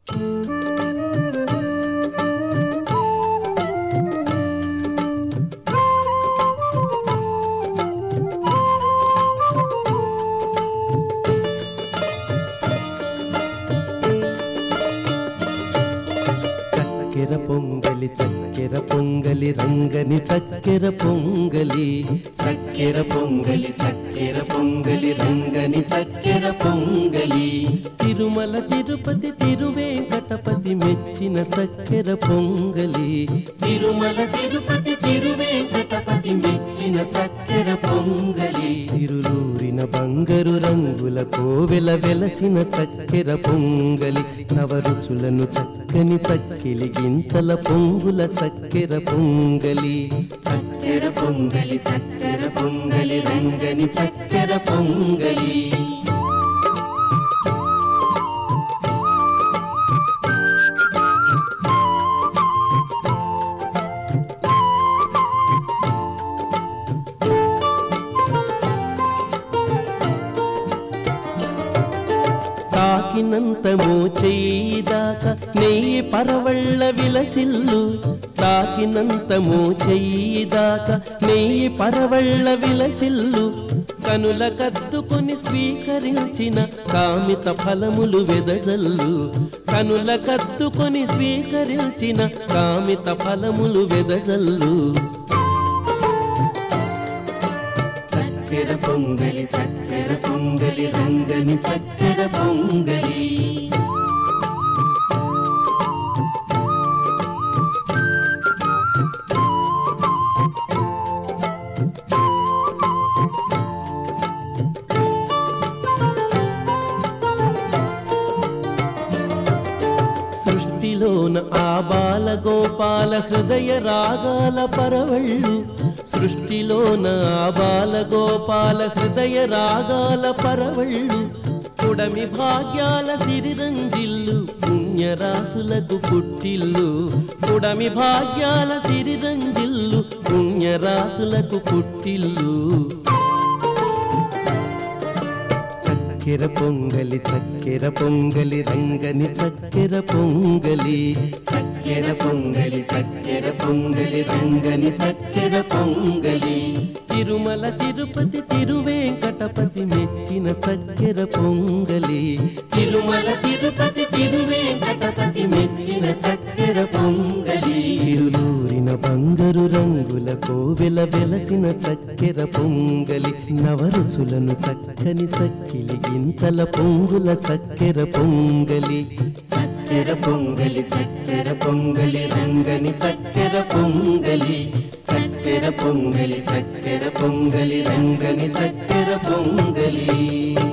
చక్కెర పొంగలి చక్కెర పొంగలి రంగని చక్కెర పొంగలి చక్కెర పొంగలి చక్కెర పొంగలి రంగని చక్కెర పొంగలి తిరుమల తిరుపతి తిరువేంకటపతి మెచ్చిన చక్కెర పొంగలి తిరుమల తిరుపతి తిరువేంకటపతి మెచ్చిన చక్కెర పొంగలి తిరులూరిన బంగారు రంగుల కోవెల వెలసిన చక్కెర పొంగలి నవరుచులను చక్కని చక్కిలి గింతల పొంగుల చక్కెర పొంగలి చక్కెర పొంగలి చక్కెర పొంగలి రంగని చక్కెర పొంగలి తాకినంత మోచేయిదాకా నెయ్యి పరవళ్ళ విలసిల్లు తాకినంత మోచేయిదాకా నెయ్యి పరవళ్ళ విలసిల్లు కనుల కద్దుకొని స్వీకరించిన కామిత ఫలములు వెదజల్లు కనుల కద్దుకొని స్వీకరించిన కామిత ఫలములు వెదజల్లు చక్కెర పొంగలి చక్కెర పొంగలి రంగని చక్కెర పొంగలి సృష్టిలోన ఆ బాల గోపాల హృదయ రాగాల పరవళ్ళు సృష్టిలోన ఆ బాల గోపాల హృదయ రాగాల పరవళ్ళు పుడమి భాగ్యాల సిరిరంజిల్లు పుణ్యరాసులకు పుట్టిల్లు పుడమి భాగ్యాల సిరిరంజిల్లు పుణ్యరాసులకు పుట్టిల్లు చక్కెర పొంగలి చక్కెర పొంగలి రంగని చక్కెర పొంగలి చక్కెర పొంగలి చక్కెర పొంగలి రంగని చక్కెర పొంగలి తిరుమల తిరుపతి తిరువేంకటపతి మెచ్చిన చక్కెర పొంగలి తిరుమల తిరుపతి తిరువేంకటపతి మెచ్చిన చక్కెర పొంగలి చిరులూరిన బంగారు రంగుల కోవెల వెలసిన చక్కెర పొంగలి నవరుచులను చక్కని చక్కిలి గింతల పొంగుల చక్కెర పొంగలి చక్కెర పొంగలి చక్కెర పొంగలి రంగని చక్కెర పొంగలి చక్కెర పొంగలి చక్కెర పొంగలి రంగని చక్కెర పొంగలి